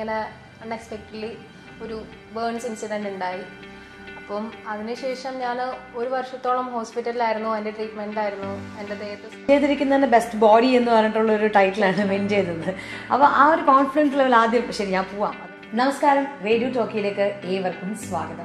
ഇങ്ങനെ അൺഎക്സ്പെക്റ്റഡ്ലി ഒരു burns incident ഉണ്ടായി അപ്പം അതിനുശേഷം ഞാൻ ഒരു വർഷത്തോളം ഹോസ്പിറ്റലിലായിരുന്നു എൻ്റെ ട്രീറ്റ്മെൻറ്റിലായിരുന്നു എൻ്റെ ദേഹത്ത് ചെയ്തിരിക്കുന്നതിന്റെ ബെസ്റ്റ് ബോഡി എന്ന് പറഞ്ഞിട്ടുള്ള ഒരു ടൈറ്റിലാണ് വിൻ ചെയ്തത് അപ്പോൾ ആ ഒരു കോൺഫിഡൻസ് ലെവൽ ആദ്യം ശരി ഞാൻ പോവാം നമസ്കാരം റേഡിയോ ടോക്കിയിലേക്ക് ഏവർക്കും സ്വാഗതം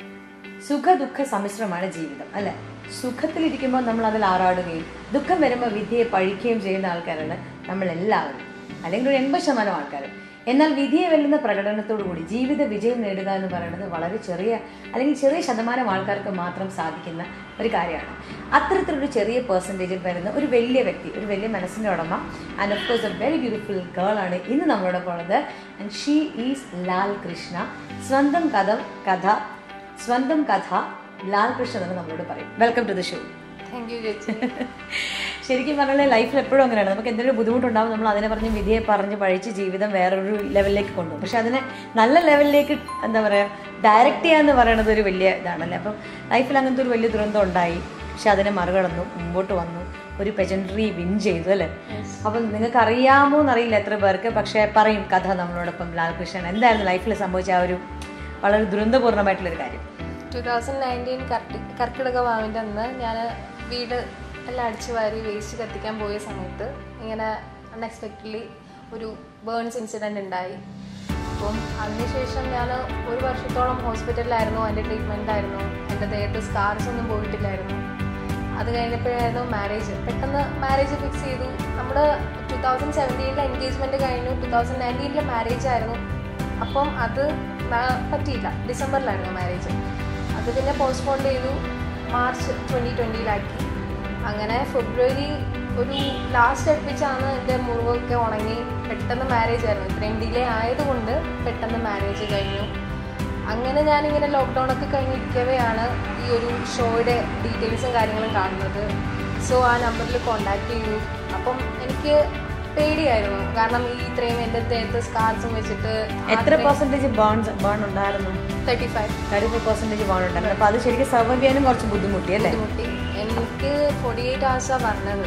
സുഖ ദുഃഖ സമ്മിശ്രമാണ് ജീവിതം അല്ലെ സുഖത്തിലിരിക്കുമ്പോൾ നമ്മൾ അതിൽ ആറാടുകയും ദുഃഖം വരുമ്പോൾ വിധിയെ പഴിക്കുകയും ചെയ്യുന്ന ആൾക്കാരാണ് നമ്മൾ എല്ലാവരും അല്ലെങ്കിൽ ഒരു എൺപത് ശതമാനം ആൾക്കാർ എന്നാൽ വിധിയെ വെല്ലുന്ന പ്രകടനത്തോടു കൂടി ജീവിത വിജയം നേടുക എന്ന് പറയുന്നത് വളരെ ചെറിയ അല്ലെങ്കിൽ ചെറിയ ശതമാനം ആൾക്കാർക്ക് മാത്രം സാധിക്കുന്ന ഒരു കാര്യമാണ് അത്തരത്തിലൊരു ചെറിയ പെർസെൻറ്റേജിൽ വരുന്ന ഒരു വലിയ വ്യക്തി ഒരു വലിയ മനസ്സിൻ്റെ ഉടമ and of course a very beautiful girl ആണ് ഇന്ന് നമ്മളോടൊപ്പം ഉള്ളത് and she is Lal Krishna സ്വന്തം കഥ കഥ സ്വന്തം കഥ ലാൽ കൃഷ്ണ എന്ന് നമ്മളോട് പറയും welcome to the show thank you ചേച്ചി ശരിക്കും പറഞ്ഞാൽ ലൈഫിൽ എപ്പോഴും അങ്ങനെയാണ് നമുക്ക് എന്തെങ്കിലും ബുദ്ധിമുട്ടുണ്ടാവും നമ്മൾ അതിനെ പറഞ്ഞ് വിധിയെ പറഞ്ഞ് പഴിച്ച് ജീവിതം വേറൊരു ലെവലിലേക്ക് കൊണ്ടുപോകും പക്ഷെ അതിനെ നല്ല ലെവലിലേക്ക് എന്താ പറയുക ഡയറക്റ്റ് ചെയ്യാന്ന് പറയുന്നത് ഒരു വലിയ ഇതാണല്ലേ അപ്പം ലൈഫിൽ അങ്ങനത്തെ ഒരു വലിയ ദുരന്തം ഉണ്ടായി പക്ഷെ അതിനെ മറികടന്നു മുമ്പോട്ട് വന്നു ഒരു പെജൻട്രി വിൻ ചെയ്തു അല്ലേ അപ്പം നിങ്ങൾക്ക് അറിയാമോ എന്നറിയില്ല എത്ര പേർക്ക് പക്ഷേ പറയും കഥ നമ്മളോടൊപ്പം ലാൽകൃഷ്ണൻ എന്തായിരുന്നു ലൈഫിൽ സംഭവിച്ച ആ ഒരു വളരെ ദുരന്തപൂർണ്ണമായിട്ടുള്ളൊരു കാര്യം ടു തൗസൻഡ് നയൻറ്റീൻ കർക്കിടക വാവിൻ്റെ അന്ന് ഞാൻ വീട് എല്ലാം അടിച്ചു വാരി വേസ്റ്റ് കത്തിക്കാൻ പോയ സമയത്ത് ഇങ്ങനെ അൺഎക്സ്പെക്റ്റഡ്ലി ഒരു ബേൺസ് ഇൻസിഡൻറ്റ് ഉണ്ടായി അപ്പം അതിനുശേഷം ഞാൻ ഒരു വർഷത്തോളം ഹോസ്പിറ്റലിലായിരുന്നു എൻ്റെ ട്രീറ്റ്മെൻറ്റിലായിരുന്നു എൻ്റെ ദേഹത്ത് സ്കാർസ് ഒന്നും പോയിട്ടില്ലായിരുന്നു അത് കഴിഞ്ഞപ്പോഴായിരുന്നു മാരേജ് പെട്ടെന്ന് മാരേജ് ഫിക്സ് ചെയ്തു നമ്മൾ ടു തൗസൻഡ് സെവൻറ്റീനിലെ എൻഗേജ്മെൻറ്റ് കഴിഞ്ഞു ടു തൗസൻഡ് നയൻറ്റീനിലെ മാരേജ് ആയിരുന്നു അപ്പം അത് ന- പറ്റിയില്ല ഡിസംബറിലായിരുന്നു മാരേജ് അത് പിന്നെ പോസ്റ്റ്പോൺ ചെയ്തു മാർച്ച് ട്വൻറ്റി ട്വൻറ്റിയിലാക്കി അങ്ങനെ ഫെബ്രുവരി ഒരു ലാസ്റ്റ് അടുപ്പിച്ചാണ് എൻ്റെ മുറിവൊക്കെ ഉണങ്ങി പെട്ടെന്ന് മാരേജ് ആയിരുന്നു ഇത്രയും ഡിലേ ആയതുകൊണ്ട് പെട്ടെന്ന് മാരേജ് കഴിഞ്ഞു അങ്ങനെ ഞാനിങ്ങനെ ലോക്ക്ഡൗൺ ഒക്കെ കഴിഞ്ഞിരിക്കവെയാണ് ഈ ഒരു ഷോയുടെ ഡീറ്റെയിൽസും കാര്യങ്ങളും കാണുന്നത് സോ ആ നമ്പറിൽ കോണ്ടാക്ട് ചെയ്തു അപ്പം എനിക്ക് പേടിയായിരുന്നു കാരണം ഈ ഇത്രയും എൻ്റെ ദേഹത്ത് സ്കാർസും വെച്ചിട്ട് എത്ര പെർസെൻറ്റേജ് ബേൺസ് ബേൺ ഉണ്ടായിരുന്നു thirty five thirty five percentage burn ഉണ്ടായിരുന്നു അപ്പോൾ അത് ശരിക്കും സർവൈവ് ചെയ്യാനും കുറച്ച് ബുദ്ധിമുട്ടി അല്ലേ ബുദ്ധിമുട്ടി എനിക്ക് ഫോർട്ടി എയ്റ്റ് ഹവേഴ്സാണ് പറഞ്ഞത്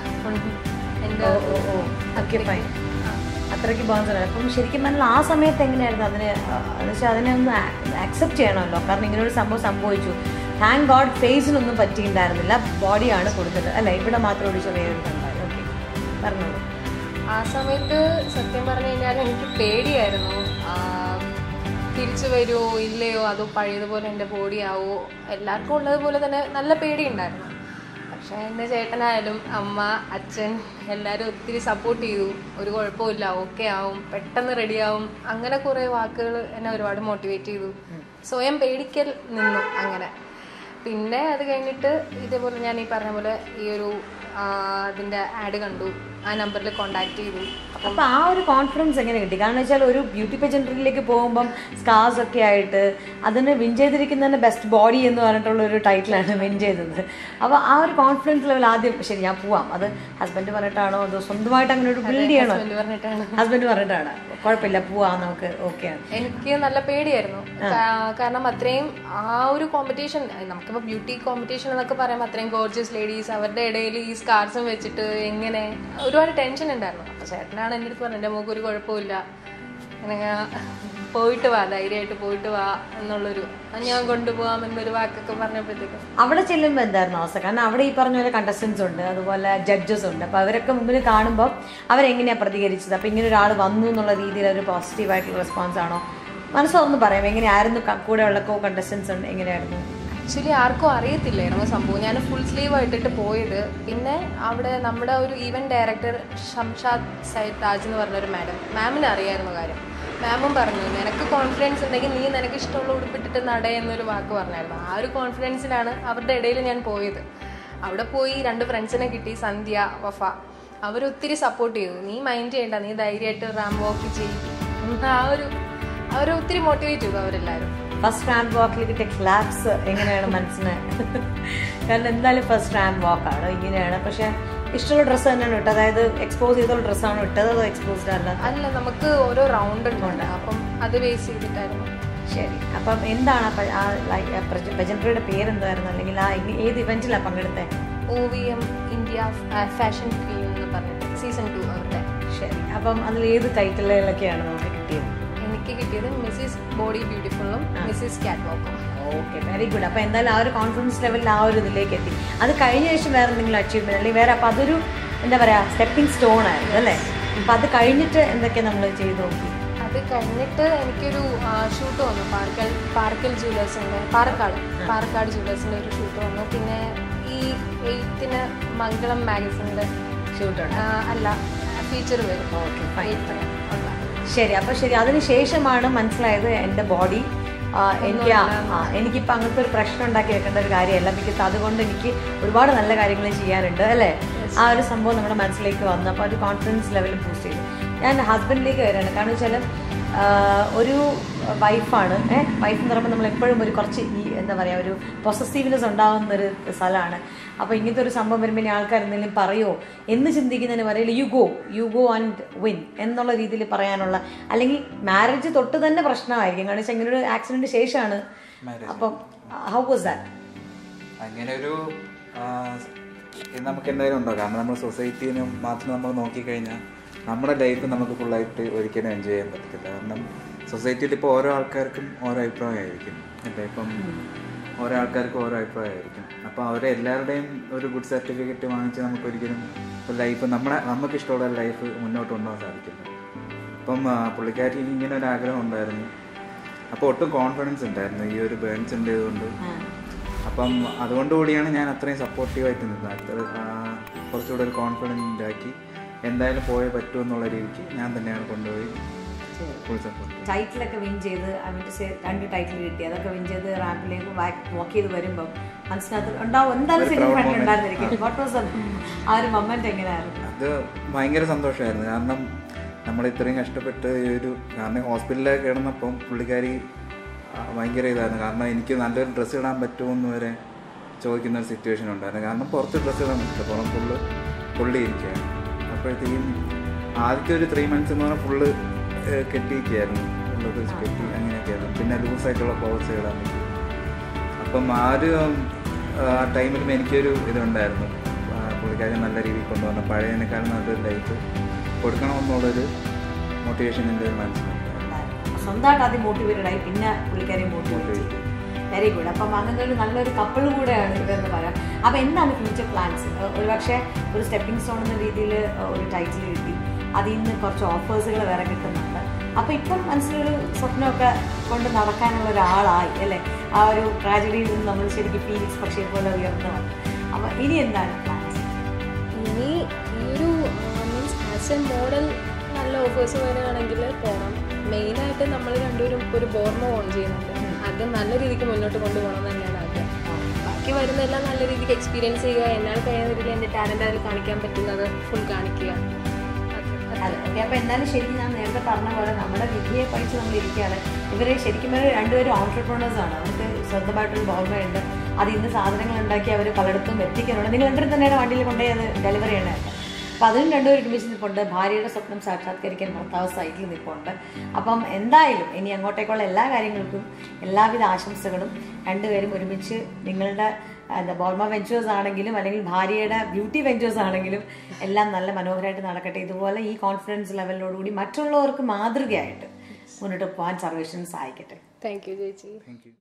എൻ്റെ ഓ ഓ ഓക്കെ ഫൈൻ അത്രയ്ക്ക് ബേൺസ് ആണ് അപ്പം ശരിക്കും പറഞ്ഞാൽ ആ സമയത്ത് എങ്ങനെയായിരുന്നു അതിനെ എന്ന് വെച്ചാൽ അതിനെ ഒന്ന് ആക്സെപ്റ്റ് ചെയ്യണമല്ലോ കാരണം ഇങ്ങനെ ഒരു സംഭവം സംഭവിച്ചു താങ്ക് ഗോഡ് ഫേസിനൊന്നും പറ്റിയിട്ടുണ്ടായിരുന്നില്ല ബോഡിയാണ് കൊടുത്തത് അല്ല ഇവിടെ മാത്രം ഒരു ചെറിയൊരു ഉണ്ടായി ഓക്കെ പറഞ്ഞോളൂ ആ സമയത്ത് സത്യം പറഞ്ഞു കഴിഞ്ഞാൽ എനിക്ക് പേടിയായിരുന്നു ആ, തിരിച്ചു വരുമോ ഇല്ലയോ അതോ പഴയതുപോലെ എൻ്റെ ബോഡി ആവോ എല്ലാവർക്കും ഉള്ളതുപോലെ തന്നെ നല്ല പേടിയുണ്ടായിരുന്നു പക്ഷേ എൻ്റെ ചേട്ടനായാലും അമ്മ അച്ഛൻ എല്ലാവരും ഒത്തിരി സപ്പോർട്ട് ചെയ്തു ഒരു കുഴപ്പമില്ല ഓക്കെ ആവും പെട്ടെന്ന് റെഡിയാവും അങ്ങനെ കുറേ വാക്കുകൾ എന്നെ ഒരുപാട് മോട്ടിവേറ്റ് ചെയ്തു സ്വയം പേടിക്കൽ നിന്നു അങ്ങനെ പിന്നെ അത് കഴിഞ്ഞിട്ട് ഇതേപോലെ ഞാൻ ഈ പറഞ്ഞ പോലെ ഈ ഒരു ആ, അതിൻ്റെ ആഡ് കണ്ടു ആ നമ്പറിൽ കോണ്ടാക്ട് ചെയ്തു അപ്പൊ ആ ഒരു കോൺഫിഡൻസ് എങ്ങനെ കിട്ടി കാരണം വെച്ചാൽ ഒരു ബ്യൂട്ടി പെജൻട്രിയിലേക്ക് പോകുമ്പം സ്കാർസ് ഒക്കെ ആയിട്ട് അതിന് വിൻ ചെയ്തിരിക്കുന്നതിന്റെ ബെസ്റ്റ് ബോഡി എന്ന് പറഞ്ഞിട്ടുള്ള ഒരു ടൈറ്റിലാണ് വിൻ ചെയ്തത് അപ്പോൾ ആ ഒരു കോൺഫിഡൻസ് ലെവൽ ആദ്യം ശരി ഞാൻ പോവാം അത് ഹസ്ബൻഡ് പറഞ്ഞിട്ടാണോ അതോ സ്വന്തമായിട്ട് അങ്ങനെ ഒരു ബിൽഡ് ചെയ്യണോ ഹസ്ബൻഡ് പറഞ്ഞിട്ടാണ് ഹസ്ബൻഡ് പറഞ്ഞിട്ടാണ് കുഴപ്പമില്ല പോവാം നമുക്ക് ഓക്കെയാണ് എനിക്ക് നല്ല പേടിയായിരുന്നു കാ- കാരണം അത്രയും ആ ഒരു കോമ്പറ്റീഷൻ നമുക്കിപ്പോൾ ബ്യൂട്ടി കോമ്പറ്റീഷൻ എന്നൊക്കെ പറയുമ്പോൾ അത്രയും ഗോർജിയസ് ലേഡീസ് അവരുടെ ഇടയിൽ ഈ സ്കാർസും വെച്ചിട്ട് എങ്ങനെ ഒരുപാട് ടെൻഷൻ ഉണ്ടായിരുന്നു അപ്പോൾ ചേട്ടനാണ് എൻ്റെ അടുത്ത് പറഞ്ഞത് എൻ്റെ മുഖം ഒരു കുഴപ്പമില്ല അങ്ങനെ പോയിട്ട് വാ ധൈര്യമായിട്ട് പോയിട്ട് വാ എന്നുള്ളൊരു "ആ, ഞാൻ കൊണ്ടുപോകാം എന്നൊരു വാക്കൊക്കെ പറഞ്ഞപ്പോഴത്തേക്കും അവിടെ ചെല്ലുമ്പോൾ എന്തായിരുന്നു അവസ്ഥ കാരണം അവിടെ ഈ പറഞ്ഞ പോലെ കണ്ടസ്റ്റൻസ് ഉണ്ട് അതുപോലെ ജഡ്ജസ് ഉണ്ട് അപ്പോൾ അവരൊക്കെ മുമ്പിൽ കാണുമ്പോൾ അവരെങ്ങനെയാണ് പ്രതികരിച്ചത് അപ്പോൾ ഇങ്ങനെ ഒരാൾ വന്നു എന്നുള്ള രീതിയിൽ ഒരു പോസിറ്റീവായിട്ടുള്ള റെസ്പോൺസ് ആണോ മനസ്സൊന്ന് പറയാം എങ്ങനെയായിരുന്നു ക- കൂടെ ഉള്ള കോ കണ്ടസ്റ്റൻസ് ഉണ്ട് എങ്ങനെയായിരുന്നു ആക്ച്വലി ആർക്കും അറിയത്തില്ലായിരുന്നു സംഭവം ഞാൻ ഫുൾ സ്ലീവ് ഇട്ടിട്ട് പോയത് പിന്നെ അവിടെ നമ്മുടെ ഒരു ഈവൻറ്റ് ഡയറക്ടർ ഷംഷാദ് സൈദ് താജ് എന്ന് പറഞ്ഞൊരു മാഡം മാമിന് അറിയായിരുന്നു കാര്യം മാമും പറഞ്ഞു നിനക്ക് കോൺഫിഡൻസ് ഉണ്ടെങ്കിൽ നീ നിനക്ക് ഇഷ്ടമുള്ള ഉടുപ്പിട്ടിട്ട് നട എന്നൊരു വാക്ക് പറഞ്ഞായിരുന്നു ആ ഒരു കോൺഫിഡൻസിലാണ് അവരുടെ ഇടയിൽ ഞാൻ പോയത് അവിടെ പോയി രണ്ട് ഫ്രണ്ട്സിനെ കിട്ടി സന്ധ്യ വഫ അവരൊത്തിരി സപ്പോർട്ട് ചെയ്തു നീ മൈൻഡ് ചെയ്യണ്ട നീ ധൈര്യമായിട്ട് റാം വാക്ക് ചെയ്യും ആ ഒരു അവരെ ഒത്തിരി മോട്ടിവേറ്റ് ചെയ്തു അവരെല്ലാവരും ഫസ്റ്റ് റാമ്പ് വാക്കിൽ കിട്ടിയ ക്ലാപ്സ് എങ്ങനെയാണ് മനസ്സിന് കാരണം എന്തായാലും ഫസ്റ്റ് റാമ്പ് വാക്കാണ് ഇങ്ങനെയാണ് പക്ഷെ ഇഷ്ടമുള്ള ഡ്രസ്സ് തന്നെയാണ് ഇട്ടത് അതായത് എക്സ്പോസ് ചെയ്തുള്ള ഡ്രസ്സാണോ ഇട്ടത് അതോ എക്സ്പോസ്ഡ് അല്ല അല്ല നമുക്ക് ഓരോ റൗണ്ട് ഉണ്ട് അപ്പം അത് ബേസ് ചെയ്തിട്ടായിരുന്നു ശരി അപ്പം എന്താണ് ആ പ- ആ പെജൻട്രിയുടെ പേരെന്തായിരുന്നു അല്ലെങ്കിൽ ആ എങ്ങ- ഏത് ഇവന്റിലാണ് പങ്കെടുത്തത് O V M India fashion queen എന്ന് പറഞ്ഞിട്ട് സീസൺ ടു അവരുടെ ശരി അപ്പം അതിൽ ഏത് ടൈറ്റിലുകളൊക്കെയാണ് നമുക്ക് കിട്ടിയത് എനിക്ക് കിട്ടിയത് മിസ്സിസ് ബോഡി ബ്യൂട്ടിഫുള്ളും മിസ്സിസ് കാറ്റ് വാക്കും ഓക്കെ വെരി ഗുഡ് അപ്പൊ എന്തായാലും ആ ഒരു കോൺഫിഡൻസ് ലെവലിൽ ആ ഒരു ഇതിലേക്ക് എത്തി അത് കഴിഞ്ഞ ശേഷം വേറെ എന്തെങ്കിലും അച്ചീവ്മെന്റ് അല്ലെങ്കിൽ വേറെ അപ്പൊ അതൊരു എന്താ പറയാ സ്റ്റെപ്പിംഗ് സ്റ്റോൺ ആയിരുന്നു അല്ലേ അപ്പൊ അത് കഴിഞ്ഞിട്ട് എന്തൊക്കെയാ നമ്മൾ ചെയ്തു നോക്കി അത് കഴിഞ്ഞിട്ട് എനിക്കൊരു ഷൂട്ട് വന്നു പാർക്കൽ പാർക്കൽ ജ്വല്ലേഴ്സിൻ്റെ പാറക്കാട് പാറക്കാട് ജ്വല്ലേഴ്സിൻ്റെ ഒരു ഷൂട്ട് വന്നു പിന്നെ ഈ എയ്ത്തിന് മംഗളം മാഗസിൻ്റെ ഷൂട്ടുണ്ട് അല്ല ഫീച്ചർ വരും ഓക്കെ ഫൈൻ എയ്ത്തിന് ഉള്ള ശരി അപ്പൊ ശരി അതിന് ശേഷമാണ് മനസ്സിലായത് എൻ്റെ ബോഡി എനിക്ക് ആ- ആ, എനിക്കിപ്പോൾ അങ്ങനത്തെ ഒരു പ്രശ്നം ഉണ്ടാക്കി വെക്കേണ്ട ഒരു കാര്യമല്ല ബിക്കോസ് അതുകൊണ്ട് എനിക്ക് ഒരുപാട് നല്ല കാര്യങ്ങൾ ചെയ്യാനുണ്ട് അല്ലേ ആ ഒരു സംഭവം നമ്മുടെ മനസ്സിലേക്ക് വന്നു അപ്പോൾ ഒരു കോൺഫിഡൻസ് ലെവൽ ബൂസ്റ്റ് ചെയ്തു ഞാൻ ഹസ്ബൻഡിലേക്ക് വരികയാണ് കാരണം വെച്ചാൽ ഒരു വൈഫാണ് ഏഹ് വൈഫ് എന്ന് പറയുമ്പോൾ നമ്മൾ എപ്പോഴും ഒരു കുറച്ച് ഈ എന്താ പറയുക ഒരു പൊസസീവ്നെസ് ഉണ്ടാകുന്ന ഒരു സ്ഥലമാണ് അപ്പോൾ ഇങ്ങനത്തെ ഒരു സംഭവം വരുമ്പോൾ ഇനി ആൾക്കാർ എന്തെങ്കിലും പറയുമോ എന്ന് ചിന്തിക്കുന്നതിന് പറയില്ല you go you go and win എന്നുള്ള രീതിയിൽ പറയാനുള്ള അല്ലെങ്കിൽ മാരേജ് തൊട്ട് തന്നെ പ്രശ്നമായിരിക്കും കാരണം വെച്ചാൽ ഇങ്ങനെ ഒരു ആക്സിഡന്റ് ശേഷമാണ് അപ്പം ഹൗ വാസ് ദാറ്റ് അങ്ങനെ ഒരു ആ, ഇത് നമുക്ക് എന്തായാലും ഉണ്ടോ കാരണം നമ്മുടെ സൊസൈറ്റീനെ മാത്രം നമ്മൾ നോക്കിക്കഴിഞ്ഞാൽ നമ്മുടെ ലൈഫ് നമുക്ക് ഫുള്ളായിട്ട് ഒരിക്കലും എൻജോയ് ചെയ്യാൻ പറ്റത്തില്ല കാരണം സൊസൈറ്റിയിൽ ഇപ്പോൾ ഓരോ ആൾക്കാർക്കും ഓരോ അഭിപ്രായമായിരിക്കും അല്ലേ ഇപ്പം ഓരോ ആൾക്കാർക്കും ഓരോ അഭിപ്രായമായിരിക്കും അപ്പോൾ അവരെ എല്ലാവരുടെയും ഒരു ഗുഡ് സർട്ടിഫിക്കറ്റ് വാങ്ങിച്ച് നമുക്ക് ഒരിക്കലും ഒരു ലൈഫ് നമ്മുടെ നമുക്ക് ഇഷ്ടമുള്ള ലൈഫ് മുന്നോട്ട് കൊണ്ടുപോകാൻ സാധിക്കില്ല അപ്പം ആ, പുള്ളിക്കാരിക്ക് ഇങ്ങനെ ഒരു ആഗ്രഹം ഉണ്ടായിരുന്നു അപ്പോൾ ഒട്ടും കോൺഫിഡൻസ് ഉണ്ടായിരുന്നു ഈ ഒരു ബേൺസ് ഉണ്ടായതുകൊണ്ട് അപ്പം അതുകൊണ്ടുകൂടിയാണ് ഞാൻ അത്രയും സപ്പോർട്ടീവായിട്ട് നിന്നത് അത്ര ആ, കുറച്ചുകൂടെ ഒരു കോൺഫിഡൻ്റ് ആക്കി എന്തായാലും പോയേ പറ്റൂ എന്നുള്ള രീതിക്ക് ഞാൻ തന്നെയാണ് കൊണ്ടുപോയി ഫുൾ സപ്പോർട്ട് ടൈറ്റിലൊക്കെ വിൻ ചെയ്ത് എന്നിട്ട് സേ- രണ്ട് ടൈറ്റിൽ കിട്ടി അതൊക്കെ വിൻ ചെയ്ത് റാമ്പിലേക്ക് വാക്ക് ചെയ്ത് വരുമ്പോൾ മനസ്സിനകത്ത് ഉണ്ടാവും എന്തായാലും സിനിമ ഉണ്ടായിരുന്നിരിക്കും വാട്ട് വാസ് ആ ഒരു മൊമെന്റ് എങ്ങനെയായിരുന്നു അത് ഭയങ്കര സന്തോഷമായിരുന്നു കാരണം നമ്മൾ ഇത്രയും കഷ്ടപ്പെട്ട് ഈ ഒരു കാരണം ഹോസ്പിറ്റലിൽ കിടന്നപ്പം പുള്ളിക്കാരി ആ, ഭയങ്കര ഇതായിരുന്നു കാരണം എനിക്ക് നല്ലൊരു ഡ്രസ്സ് ഇടാൻ പറ്റുമെന്ന് വരെ ചോദിക്കുന്ന ഒരു സിറ്റുവേഷൻ ഉണ്ടായിരുന്നു കാരണം പുറത്ത് ഡ്രസ്സ് ഇടാൻ പറ്റില്ല പുറം ഫുള്ള് പുള്ളി ഇരിക്കുകയാണ് അപ്പോഴത്തേക്കും ആദ്യത്തെ ഒരു ത്രീ മന്ത്സ് എന്ന് പറഞ്ഞാൽ ഫുള്ള് കെട്ടിയിരിക്കുകയായിരുന്നു ഫുള്ള് വെച്ച് കെട്ടി അങ്ങനെയൊക്കെയായിരുന്നു പിന്നെ ലൂസായിട്ടുള്ള ക്ലോത്ത്സ് ഇടാൻ പറ്റി അപ്പം ആ ഒരു ആ ടൈമിലും എനിക്കൊരു ഇതുണ്ടായിരുന്നു ആ, പുള്ളിക്കാരി നല്ല രീതിയിൽ കൊണ്ടുവന്ന പഴയതിനേക്കാളും നല്ലൊരു ലൈഫ് കൊടുക്കണമെന്നുള്ളൊരു മോട്ടിവേഷൻ എൻ്റെ മനസ്സിലുണ്ടായിരുന്നു സ്വന്തമായിട്ട് ആദ്യം മോട്ടിവേറ്റഡ് ആയി പിന്നെ പുള്ളിക്കാരെ മോട്ടിവേറ്റ് ചെയ്തു വെരി ഗുഡ് അപ്പം അങ്ങനെ ഒരു നല്ലൊരു കപ്പിൾ കൂടെയാണ് ഇതെന്ന് പറയാം അപ്പം എന്താണ് ഫ്യൂച്ചർ പ്ലാൻസ് ഒരു പക്ഷേ ഒരു സ്റ്റെപ്പിംഗ് സ്റ്റോൺ എന്ന രീതിയിൽ ഒരു ടൈറ്റിൽ കിട്ടി അതിൽ നിന്ന് കുറച്ച് ഓഫേഴ്സുകൾ വേറെ കിട്ടുന്നുണ്ട് അപ്പം ഇപ്പം മനസ്സിലൊരു സ്വപ്നമൊക്കെ കൊണ്ട് നടക്കാനുള്ള ഒരാളായി അല്ലേ ആ ഒരു ട്രാജഡിയിൽ നിന്ന് നമ്മൾ ശരിക്കും ഫീലിക്സ് പക്ഷേ പോലെ ഉയർന്നു വന്നു അപ്പം ഇനി എന്താണ് പ്ലാൻസ് ഇനി ഈ ഒരു മീൻസ് ആസ് എ മോഡൽ നല്ല ഓഫേഴ്സ് വരികയാണെങ്കിൽ പോകണം മെയിനായിട്ട് നമ്മൾ രണ്ടുപേരും ഇപ്പോൾ ഒരു ബോർമ ഓൺ ചെയ്യുന്നുണ്ട് അത് നല്ല രീതിക്ക് മുന്നോട്ട് കൊണ്ടുപോകണം എന്ന് തന്നെയാണ് ആഗ്രഹം ബാക്കി വരുന്നതെല്ലാം നല്ല രീതിക്ക് എക്സ്പീരിയൻസ് ചെയ്യുക എന്നാൽ കഴിയുന്ന രീതിയിൽ എൻ്റെ ടാലൻ്റ് അതിൽ കാണിക്കാൻ പറ്റുന്നത് ഫുൾ കാണിക്കുക അത് അതെ ഓക്കെ അപ്പോൾ എന്തായാലും ശരിക്കും ഞാൻ നേരത്തെ പറഞ്ഞ പോലെ നമ്മുടെ വിധിയെ പഠിച്ച് നമ്മൾ ഇരിക്കുകയാണ് ഇവർ ശരിക്കും ഇവർ രണ്ടുപേരും ഓൺടർപ്രണേഴ്സ് ആണ് അവർക്ക് സ്വന്തമായിട്ടൊരു ബോർമയുണ്ട് അത് ഇന്ന് സാധനങ്ങൾ ഉണ്ടാക്കി അവർ പലയിടത്തും എത്തിക്കാനുണ്ട് നിങ്ങൾ എന്തിനും തന്നെയാണ് വണ്ടിയിൽ കൊണ്ടുപോയി അത് ഡെലിവറി ചെയ്യണമല്ലോ അപ്പോൾ അതിനും രണ്ടുപേരും ഒരുമിച്ച് നിൽപ്പുണ്ട് ഭാര്യയുടെ സ്വപ്നം സാക്ഷാത്കരിക്കാൻ ഭർത്താവ് സൈറ്റിൽ നിൽപ്പുണ്ട് അപ്പം എന്തായാലും ഇനി അങ്ങോട്ടേക്കുള്ള എല്ലാ കാര്യങ്ങൾക്കും എല്ലാവിധ ആശംസകളും രണ്ടുപേരും ഒരുമിച്ച് നിങ്ങളുടെ എന്താ ബോർമ വെഞ്ചേഴ്സ് ആണെങ്കിലും അല്ലെങ്കിൽ ഭാര്യയുടെ ബ്യൂട്ടി വെഞ്ചേഴ്സ് ആണെങ്കിലും എല്ലാം നല്ല മനോഹരമായിട്ട് നടക്കട്ടെ ഇതുപോലെ ഈ കോൺഫിഡൻസ് ലെവലിനോടുകൂടി മറ്റുള്ളവർക്ക് മാതൃകയായിട്ട് മുന്നോട്ട് പോകാൻ സർവേഷൻ സഹായിക്കട്ടെ താങ്ക് യു ചേച്ചി താങ്ക് യു